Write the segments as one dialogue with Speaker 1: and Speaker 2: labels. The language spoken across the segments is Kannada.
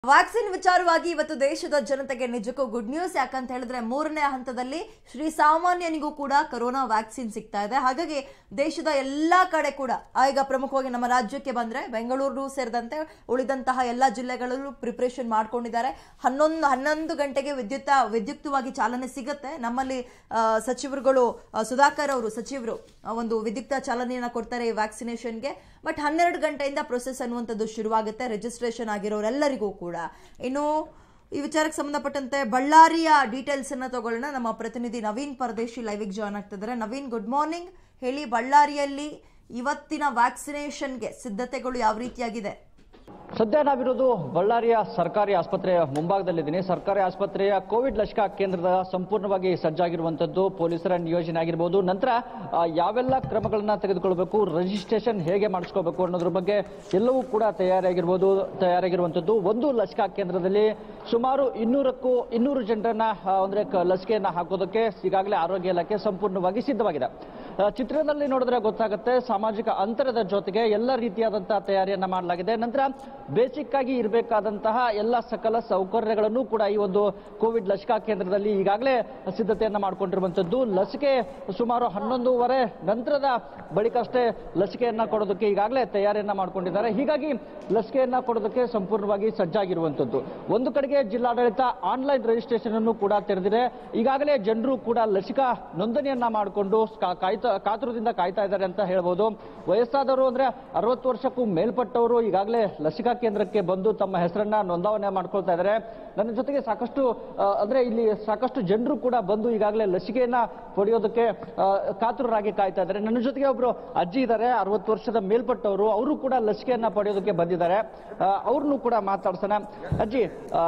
Speaker 1: ವ್ಯಾಕ್ಸಿನ್ ವಿಚಾರವಾಗಿ ಇವತ್ತು ದೇಶದ ಜನತೆಗೆ ನಿಜಕ್ಕೂ ಗುಡ್ ನ್ಯೂಸ್ ಯಾಕಂತ ಹೇಳಿದ್ರೆ ಮೂರನೇ ಹಂತದಲ್ಲಿ ಶ್ರೀ ಸಾಮಾನ್ಯನಿಗೂ ಕೂಡ ಕೊರೋನಾ ವ್ಯಾಕ್ಸಿನ್ ಸಿಗ್ತಾ ಇದೆ ಹಾಗಾಗಿ ದೇಶದ ಎಲ್ಲಾ ಕಡೆ ಕೂಡ ಆ, ಈಗ ಪ್ರಮುಖವಾಗಿ ನಮ್ಮ ರಾಜ್ಯಕ್ಕೆ ಬಂದ್ರೆ ಬೆಂಗಳೂರು ಸೇರಿದಂತೆ ಉಳಿದಂತಹ ಎಲ್ಲಾ ಜಿಲ್ಲೆಗಳಲ್ಲೂ ಪ್ರಿಪರೇಷನ್ ಮಾಡ್ಕೊಂಡಿದ್ದಾರೆ ಹನ್ನೊಂದು ಹನ್ನೊಂದು ಗಂಟೆಗೆ ವಿದ್ಯುತ್ ವಿದ್ಯುಕ್ತವಾಗಿ ಚಾಲನೆ ಸಿಗುತ್ತೆ ನಮ್ಮಲ್ಲಿ ಆ, ಸಚಿವರುಗಳು ಆ, ಸುಧಾಕರ್ ಅವರು ಸಚಿವರು ಆ, ಒಂದು ವಿದ್ಯುಕ್ತ ಚಾಲನೆಯನ್ನ ಕೊಡ್ತಾರೆ ಈ ವ್ಯಾಕ್ಸಿನೇಷನ್ಗೆ ಬಟ್ ಹನ್ನೆರಡು ಗಂಟೆಯಿಂದ ಪ್ರೊಸೆಸ್ ಅನ್ನುವಂಥದ್ದು ಶುರುವಾಗುತ್ತೆ ರಿಜಿಸ್ಟ್ರೇಷನ್ ಆಗಿರೋರೆಲ್ಲರಿಗೂ ಕೂಡ ಇನ್ನು ಈ ವಿಚಾರಕ್ಕೆ ಸಂಬಂಧಪಟ್ಟಂತೆ ಬಳ್ಳಾರಿಯ ಡೀಟೇಲ್ಸ್ ಅನ್ನ ತಗೊಳ್ಳೋಣ ನಮ್ಮ ಪ್ರತಿನಿಧಿ ನವೀನ್ ಪರದೇಶಿ ಲೈವಿಗೆ ಜಾಯ್ನ್ ಆಗ್ತಿದ್ದಾರೆ ನವೀನ್ ಗುಡ್ ಮಾರ್ನಿಂಗ್ ಹೇಳಿ ಬಳ್ಳಾರಿಯಲ್ಲಿ ಇವತ್ತಿನ ವ್ಯಾಕ್ಸಿನೇಷನ್ಗೆ ಸಿದ್ಧತೆಗಳು ಯಾವ ರೀತಿಯಾಗಿದೆ
Speaker 2: ಸದ್ಯ ನಾವಿರೋದು ಬಳ್ಳಾರಿಯ ಸರ್ಕಾರಿ ಆಸ್ಪತ್ರೆಯ ಮುಂಭಾಗದಲ್ಲಿದ್ದೀನಿ ಸರ್ಕಾರಿ ಆಸ್ಪತ್ರೆಯ ಕೋವಿಡ್ ಲಸಿಕಾ ಕೇಂದ್ರದ ಸಂಪೂರ್ಣವಾಗಿ ಸಜ್ಜಾಗಿರುವಂತದ್ದು ಪೊಲೀಸರ ನಿಯೋಜನೆ ಆಗಿರ್ಬೋದು ನಂತರ ಆ, ಯಾವೆಲ್ಲ ಕ್ರಮಗಳನ್ನ ತೆಗೆದುಕೊಳ್ಬೇಕು ರಿಜಿಸ್ಟ್ರೇಷನ್ ಹೇಗೆ ಮಾಡಿಸ್ಕೋಬೇಕು ಅನ್ನೋದ್ರ ಬಗ್ಗೆ ಎಲ್ಲವೂ ಕೂಡ ತಯಾರಾಗಿರ್ಬೋದು ತಯಾರಾಗಿರುವಂತದ್ದು ಒಂದು ಲಸಿಕಾ ಕೇಂದ್ರದಲ್ಲಿ ಸುಮಾರು ಇನ್ನೂರಕ್ಕೂ ಇನ್ನೂರು ಜನರನ್ನ ಆ, ಅಂದ್ರೆ ಕ- ಲಸಿಕೆಯನ್ನ ಹಾಕೋದಕ್ಕೆ ಈಗಾಗಲೇ ಆರೋಗ್ಯ ಇಲಾಖೆ ಸಂಪೂರ್ಣವಾಗಿ ಸಿದ್ಧವಾಗಿದೆ ಆ, ಚಿತ್ರದಲ್ಲಿ ನೋಡಿದ್ರೆ ಗೊತ್ತಾಗುತ್ತೆ ಸಾಮಾಜಿಕ ಅಂತರದ ಜೊತೆಗೆ ಎಲ್ಲ ರೀತಿಯಾದಂತಹ ತಯಾರಿಯನ್ನ ಮಾಡಲಾಗಿದೆ ನಂತರ ಬೇಸಿಕ್ ಆಗಿ ಇರಬೇಕಾದಂತಹ ಎಲ್ಲ ಸಕಲ ಸೌಕರ್ಯಗಳನ್ನು ಕೂಡ ಈ ಒಂದು ಕೋವಿಡ್ ಲಸಿಕಾ ಕೇಂದ್ರದಲ್ಲಿ ಈಗಾಗಲೇ ಸಿದ್ಧತೆಯನ್ನ ಮಾಡಿಕೊಂಡಿರುವಂತದ್ದು ಲಸಿಕೆ ಸುಮಾರು ಹನ್ನೊಂದೂವರೆ ನಂತರದ ಬಳಿಕ ಅಷ್ಟೇ ಲಸಿಕೆಯನ್ನ ಕೊಡೋದಕ್ಕೆ ಈಗಾಗಲೇ ತಯಾರಿಯನ್ನ ಮಾಡ್ಕೊಂಡಿದ್ದಾರೆ ಹೀಗಾಗಿ ಲಸಿಕೆಯನ್ನ ಕೊಡೋದಕ್ಕೆ ಸಂಪೂರ್ಣವಾಗಿ ಸಜ್ಜಾಗಿರುವಂತದ್ದು ಒಂದು ಕಡೆಗೆ ಜಿಲ್ಲಾಡಳಿತ ಆನ್ಲೈನ್ ರಿಜಿಸ್ಟ್ರೇಷನ್ ಅನ್ನು ಕೂಡ ತೆರೆದಿದೆ ಈಗಾಗಲೇ ಜನರು ಕೂಡ ಲಸಿಕಾ ನೋಂದಣಿಯನ್ನ ಮಾಡಿಕೊಂಡು ಕಾ- ಕಾಯ್ತಾ ಕಾತುರದಿಂದ ಕಾಯ್ತಾ ಇದ್ದಾರೆ ಅಂತ ಹೇಳ್ಬೋದು ವಯಸ್ಸಾದವರು ಅಂದ್ರೆ ಅರವತ್ತು ವರ್ಷಕ್ಕೂ ಮೇಲ್ಪಟ್ಟವರು ಈಗಾಗಲೇ ಲಸಿಕಾ ಕೇಂದ್ರಕ್ಕೆ ಬಂದು ತಮ್ಮ ಹೆಸರನ್ನ ನೋಂದಾವಣೆ ಮಾಡ್ಕೊಳ್ತಾ ಇದ್ದಾರೆ ನನ್ನ ಜೊತೆಗೆ ಸಾಕಷ್ಟು ಆ, ಅಂದ್ರೆ ಇಲ್ಲಿ ಸಾಕಷ್ಟು ಜನರು ಕೂಡ ಬಂದು ಈಗಾಗಲೇ ಲಸಿಕೆಯನ್ನ ಪಡೆಯೋದಕ್ಕೆ ಆ, ಕಾತುರರಾಗಿ ಕಾಯ್ತಾ ಇದ್ದಾರೆ ನನ್ನ ಜೊತೆಗೆ ಒಬ್ರು ಅಜ್ಜಿ ಇದ್ದಾರೆ ಅರವತ್ತು ವರ್ಷದ ಮೇಲ್ಪಟ್ಟವರು ಅವರು ಕೂಡ ಲಸಿಕೆಯನ್ನ ಪಡೆಯೋದಕ್ಕೆ ಬಂದಿದ್ದಾರೆ ಅವ್ರನ್ನು ಕೂಡ ಮಾತಾಡ್ಸೋಣ ಅಜ್ಜಿ ಆ,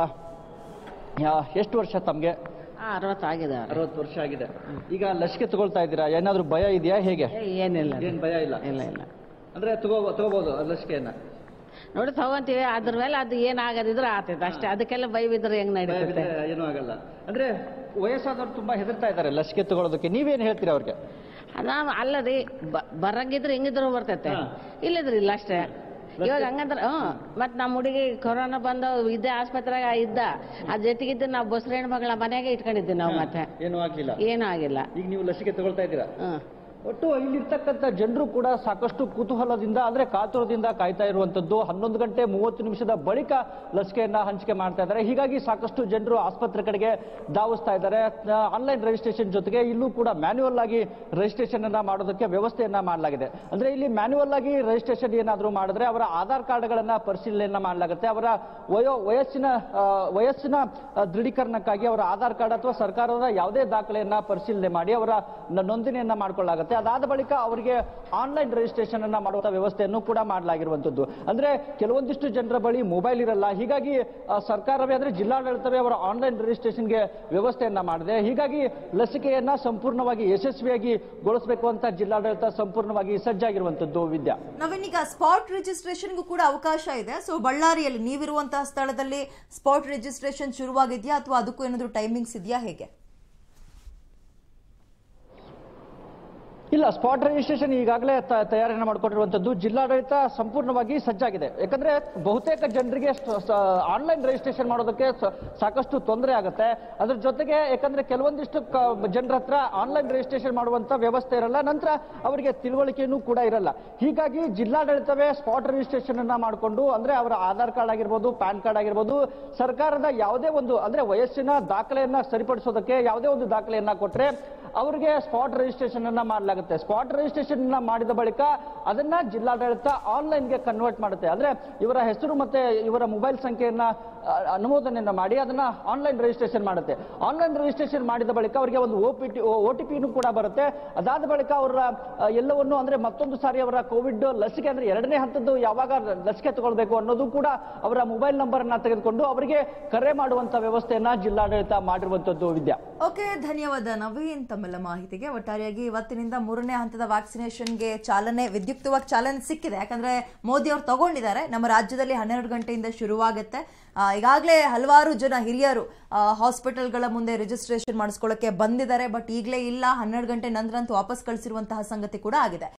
Speaker 2: ಆ, ಎಷ್ಟು ವರ್ಷ ತಮ್ಗೆ
Speaker 3: ಅರವತ್ತಾಗಿದೆ
Speaker 2: ಅರವತ್ತು ವರ್ಷ ಆಗಿದೆ ಈಗ ಲಸಿಕೆ ತಗೊಳ್ತಾ ಇದ್ದೀರಾ ಏನಾದ್ರೂ ಭಯ ಇದೆಯಾ ಹೇಗೆ
Speaker 3: ಏನಿಲ್ಲ
Speaker 2: ಏನ್ ಭಯ ಇಲ್ಲ
Speaker 3: ಇಲ್ಲ ಇಲ್ಲ
Speaker 2: ಅಂದ್ರೆ ತಗೋ ತಗೋಬಹುದು ಲಸಿಕೆಯನ್ನ
Speaker 3: ನೋಡಿ ತಗೊಂತೀವಿ ಅದ್ರ ಮೇಲೆ ಅದು ಏನಾಗದಿದ್ರೆ ಆತೈತೆ ಅಷ್ಟೇ ಅದಕ್ಕೆಲ್ಲ ಭಯ ಬಿದ್ರೆ ಹೆಂಗ್
Speaker 2: ಭಯ
Speaker 3: ನಡೀತೈತೆ
Speaker 2: ಬಿದ್ರೆ ಏನೂ ಆಗಲ್ಲ ಅಂದ್ರೆ ವಯಸ್ಸಾದವ್ರು ತುಂಬಾ ಹೆದರ್ತಾ ಇದ್ದಾರೆ ಲಸಿಕೆ ತಗೊಳ್ಳೋದಕ್ಕೆ ನೀವೇನ್ ಹೇಳ್ತೀರಾ ಅವ್ರಿಗೆ
Speaker 3: ನಾವು ಅಲ್ಲ ರೀ ಬ- ಬರಂಗಿದ್ರೆ ಹೆಂಗಿದ್ರು ಬರ್ತೈತೆ
Speaker 2: ಹಾ.
Speaker 3: ಇಲ್ಲದ್ರಿ ಇಲ್ಲ ಅಷ್ಟೇ ಇವಾಗ ಹಂಗಂದ್ರ ಹ್ಮ್ ಮತ್ ನಮ್ಮ ಹುಡುಗಿ ಕೊರೋನಾ ಬಂದ ಇದ್ದೇ ಆಸ್ಪತ್ರೆಗ ಇದ್ದ ಅದ್ ಜೊತೆಗಿದ್ದು ನಾವು ಬಸ್ರ ಹೆಣ್ಮಗಳ ಮನೆಗೆ ಇಟ್ಕೊಂಡಿದ್ವಿ ನಾವು ಮತ್ತೆ
Speaker 2: ಏನೂ ಆಗ್ಲಿಲ್ಲ
Speaker 3: ಏನೂ ಆಗಿಲ್ಲ
Speaker 2: ಈಗ ನೀವು ಲಸಿಕೆ ತಗೊಳ್ತಾ ಇದ್ದೀರಾ
Speaker 3: ಹ್ಮ್
Speaker 2: ಒಟ್ಟು ಇಲ್ಲಿರ್ತಕ್ಕಂಥ ಜನರು ಕೂಡ ಸಾಕಷ್ಟು ಕುತೂಹಲದಿಂದ ಅಂದ್ರೆ ಕಾತುರದಿಂದ ಕಾಯ್ತಾ ಇರುವಂತದ್ದು ಹನ್ನೊಂದು ಗಂಟೆ ಮೂವತ್ತು ನಿಮಿಷದ ಬಳಿಕ ಲಸಿಕೆಯನ್ನ ಹಂಚಿಕೆ ಮಾಡ್ತಾ ಇದ್ದಾರೆ ಹೀಗಾಗಿ ಸಾಕಷ್ಟು ಜನರು ಆಸ್ಪತ್ರೆ ಕಡೆಗೆ ಧಾವಿಸ್ತಾ ಇದ್ದಾರೆ ಆನ್ಲೈನ್ ರಿಜಿಸ್ಟ್ರೇಷನ್ ಜೊತೆಗೆ ಇಲ್ಲೂ ಕೂಡ ಮ್ಯಾನ್ಯುವಲ್ ಆಗಿ ರಿಜಿಸ್ಟ್ರೇಷನ್ ಅನ್ನ ಮಾಡೋದಕ್ಕೆ ವ್ಯವಸ್ಥೆಯನ್ನ ಮಾಡಲಾಗಿದೆ ಅಂದ್ರೆ ಇಲ್ಲಿ ಮ್ಯಾನ್ಯುವಲ್ ಆಗಿ ರಿಜಿಸ್ಟ್ರೇಷನ್ ಏನಾದರೂ ಮಾಡಿದ್ರೆ ಅವರ ಆಧಾರ್ ಕಾರ್ಡ್ಗಳನ್ನ ಪರಿಶೀಲನೆಯನ್ನ ಮಾಡಲಾಗುತ್ತೆ ಅವರ ವಯೋ ವಯಸ್ಸಿನ ಆ, ವಯಸ್ಸಿನ ಆ, ದೃಢೀಕರಣಕ್ಕಾಗಿ ಅವರ ಆಧಾರ್ ಕಾರ್ಡ್ ಅಥವಾ ಸರ್ಕಾರದ ಯಾವುದೇ ದಾಖಲೆಯನ್ನ ಪರಿಶೀಲನೆ ಮಾಡಿ ಅವರ ನ- ನೋಂದಣಿಯನ್ನ ಮಾಡ್ಕೊಳ್ಳಾಗುತ್ತೆ ಅದಾದ ಬಳಿಕ ಅವರಿಗೆ ಆನ್ಲೈನ್ ರಿಜಿಸ್ಟ್ರೇಷನ್ ಅನ್ನ ಮಾಡುವಂತ ವ್ಯವಸ್ಥೆಯನ್ನು ಕೂಡ ಮಾಡಲಾಗಿರುವಂತದ್ದು ಅಂದ್ರೆ ಕೆಲವೊಂದಿಷ್ಟು ಜನರ ಬಳಿ ಮೊಬೈಲ್ ಇರಲ್ಲ ಹೀಗಾಗಿ ಆ, ಸರ್ಕಾರವೇ ಅಂದ್ರೆ ಜಿಲ್ಲಾಡಳಿತವೇ ಅವರ ಆನ್ಲೈನ್ ರಿಜಿಸ್ಟ್ರೇಷನ್ಗೆ ವ್ಯವಸ್ಥೆಯನ್ನ ಮಾಡಿದೆ ಹೀಗಾಗಿ ಲಸಿಕೆಯನ್ನ ಸಂಪೂರ್ಣವಾಗಿ ಯಶಸ್ವಿಯಾಗಿ ಗೊಳಿಸಬೇಕು ಅಂತ ಜಿಲ್ಲಾಡಳಿತ ಸಂಪೂರ್ಣವಾಗಿ ಸಜ್ಜಾಗಿರುವಂತದ್ದು ವಿದ್ಯಾ
Speaker 1: ನವೀನ್ ಈಗ ಸ್ಪಾಟ್ ರಿಜಿಸ್ಟ್ರೇಷನ್ಗೂ ಕೂಡ ಅವಕಾಶ ಇದೆ ಸೊ ಬಳ್ಳಾರಿಯಲ್ಲಿ ನೀವಿರುವಂತಹ ಸ್ಥಳದಲ್ಲಿ ಸ್ಪಾಟ್ ರಿಜಿಸ್ಟ್ರೇಷನ್ ಶುರುವಾಗಿದೆಯಾ ಅಥವಾ ಅದಕ್ಕೂ ಏನಾದರೂ ಟೈಮಿಂಗ್ಸ್ ಇದೆಯಾ ಹೇಗೆ
Speaker 2: ಇಲ್ಲ ಸ್ಪಾಟ್ ರಿಜಿಸ್ಟ್ರೇಷನ್ ಈಗಾಗಲೇ ತ- ತಯಾರಿಯನ್ನು ಮಾಡಿಕೊಂಡಿರುವಂತದ್ದು ಜಿಲ್ಲಾಡಳಿತ ಸಂಪೂರ್ಣವಾಗಿ ಸಜ್ಜಾಗಿದೆ ಯಾಕಂದ್ರೆ ಬಹುತೇಕ ಜನರಿಗೆ ಆನ್ಲೈನ್ ರಿಜಿಸ್ಟ್ರೇಷನ್ ಮಾಡೋದಕ್ಕೆ ಸ- ಸಾಕಷ್ಟು ತೊಂದರೆ ಆಗುತ್ತೆ ಅದ್ರ ಜೊತೆಗೆ ಯಾಕಂದ್ರೆ ಕೆಲವೊಂದಿಷ್ಟು ಕ- ಜನರ ಹತ್ರ ಆನ್ಲೈನ್ ರಿಜಿಸ್ಟ್ರೇಷನ್ ಮಾಡುವಂತ ವ್ಯವಸ್ಥೆ ಇರಲ್ಲ ನಂತರ ಅವರಿಗೆ ತಿಳುವಳಿಕೆಯೂ ಕೂಡ ಇರಲ್ಲ ಹೀಗಾಗಿ ಜಿಲ್ಲಾಡಳಿತವೇ ಸ್ಪಾಟ್ ರಿಜಿಸ್ಟ್ರೇಷನ್ ಅನ್ನ ಮಾಡಿಕೊಂಡು ಅಂದ್ರೆ ಅವರ ಆಧಾರ್ ಕಾರ್ಡ್ ಆಗಿರ್ಬೋದು ಪ್ಯಾನ್ ಕಾರ್ಡ್ ಆಗಿರ್ಬೋದು ಸರ್ಕಾರದ ಯಾವುದೇ ಒಂದು ಅಂದ್ರೆ ವಯಸ್ಸಿನ ದಾಖಲೆಯನ್ನ ಸರಿಪಡಿಸೋದಕ್ಕೆ ಯಾವುದೇ ಒಂದು ದಾಖಲೆಯನ್ನ ಕೊಟ್ರೆ ಅವರಿಗೆ ಸ್ಪಾಟ್ ರಿಜಿಸ್ಟ್ರೇಷನ್ ಅನ್ನ ಮಾಡಲಾಗುತ್ತೆ ಸ್ಪಾಟ್ ರಿಜಿಸ್ಟ್ರೇಷನ್ ಅನ್ನ ಮಾಡಿದ ಬಳಿಕ ಅದನ್ನ ಜಿಲ್ಲಾಡಳಿತ ಆನ್ಲೈನ್ ಗೆ ಕನ್ವರ್ಟ್ ಮಾಡುತ್ತೆ ಅಂದ್ರೆ ಇವರ ಹೆಸರು ಮತ್ತೆ ಇವರ ಮೊಬೈಲ್ ಸಂಖ್ಯೆಯನ್ನ ಅ, ಅನುಮೋದನೆಯನ್ನ ಮಾಡಿ ಅದನ್ನ ಆನ್ಲೈನ್ ರಿಜಿಸ್ಟ್ರೇಷನ್ ಮಾಡುತ್ತೆ ಆನ್ಲೈನ್ ರಿಜಿಸ್ಟ್ರೇಷನ್ ಮಾಡಿದ ಬಳಿಕ ಅವರಿಗೆ ಒಂದು O P T O T ಪಿನೂ ಕೂಡ ಬರುತ್ತೆ ಅದಾದ ಬಳಿಕ ಅವರ ಅ, ಎಲ್ಲವನ್ನು ಅಂದ್ರೆ ಮತ್ತೊಂದು ಸಾರಿ ಅವರ ಕೋವಿಡ್ ಲಸಿಕೆ ಅಂದ್ರೆ ಎರಡನೇ ಹಂತದ್ದು ಯಾವಾಗ ಲಸಿಕೆ ತಗೊಳ್ಬೇಕು ಅನ್ನೋದು ಕೂಡ ಅವರ ಮೊಬೈಲ್ ನಂಬರ್ ಅನ್ನ ತೆಗೆದುಕೊಂಡು ಅವರಿಗೆ ಕರೆ ಮಾಡುವಂತ ವ್ಯವಸ್ಥೆಯನ್ನ ಜಿಲ್ಲಾಡಳಿತ ಮಾಡಿರುವಂತದ್ದು ವಿದ್ಯಾ
Speaker 1: ಓಕೆ ಧನ್ಯವಾದ ನವೀನ್ ತಮ್ಮೆಲ್ಲ ಮಾಹಿತಿಗೆ ಒಟ್ಟಾರೆಯಾಗಿ ಇವತ್ತಿನಿಂದ ಮೂರನೇ ಹಂತದ ವ್ಯಾಕ್ಸಿನೇಷನ್ಗೆ ಚಾಲನೆ ವಿದ್ಯುಕ್ತವಾಗಿ ಚಾಲನೆ ಸಿಕ್ಕಿದೆ ಯಾಕಂದ್ರೆ ಮೋದಿ ಅವರು ತಗೊಂಡಿದ್ದಾರೆ ನಮ್ಮ ರಾಜ್ಯದಲ್ಲಿ ಹನ್ನೆರಡು ಗಂಟೆಯಿಂದ ಶುರುವಾಗುತ್ತೆ ಆ, ಈಗಾಗಲೇ ಹಲವಾರು ಜನ ಹಿರಿಯರು ಆ, ಹಾಸ್ಪಿಟಲ್ಗಳ ಮುಂದೆ ರಿಜಿಸ್ಟ್ರೇಷನ್ ಮಾಡಿಸ್ಕೊಳ್ಳೋಕೆ ಬಂದಿದ್ದಾರೆ ಬಟ್ ಈಗಲೇ ಇಲ್ಲ ಹನ್ನೆರಡು ಗಂಟೆ ನಂತರ ಅಂತೂ ವಾಪಸ್ ಕಳಿಸಿರುವಂತಹ ಸಂಗತಿ ಕೂಡ ಆಗಿದೆ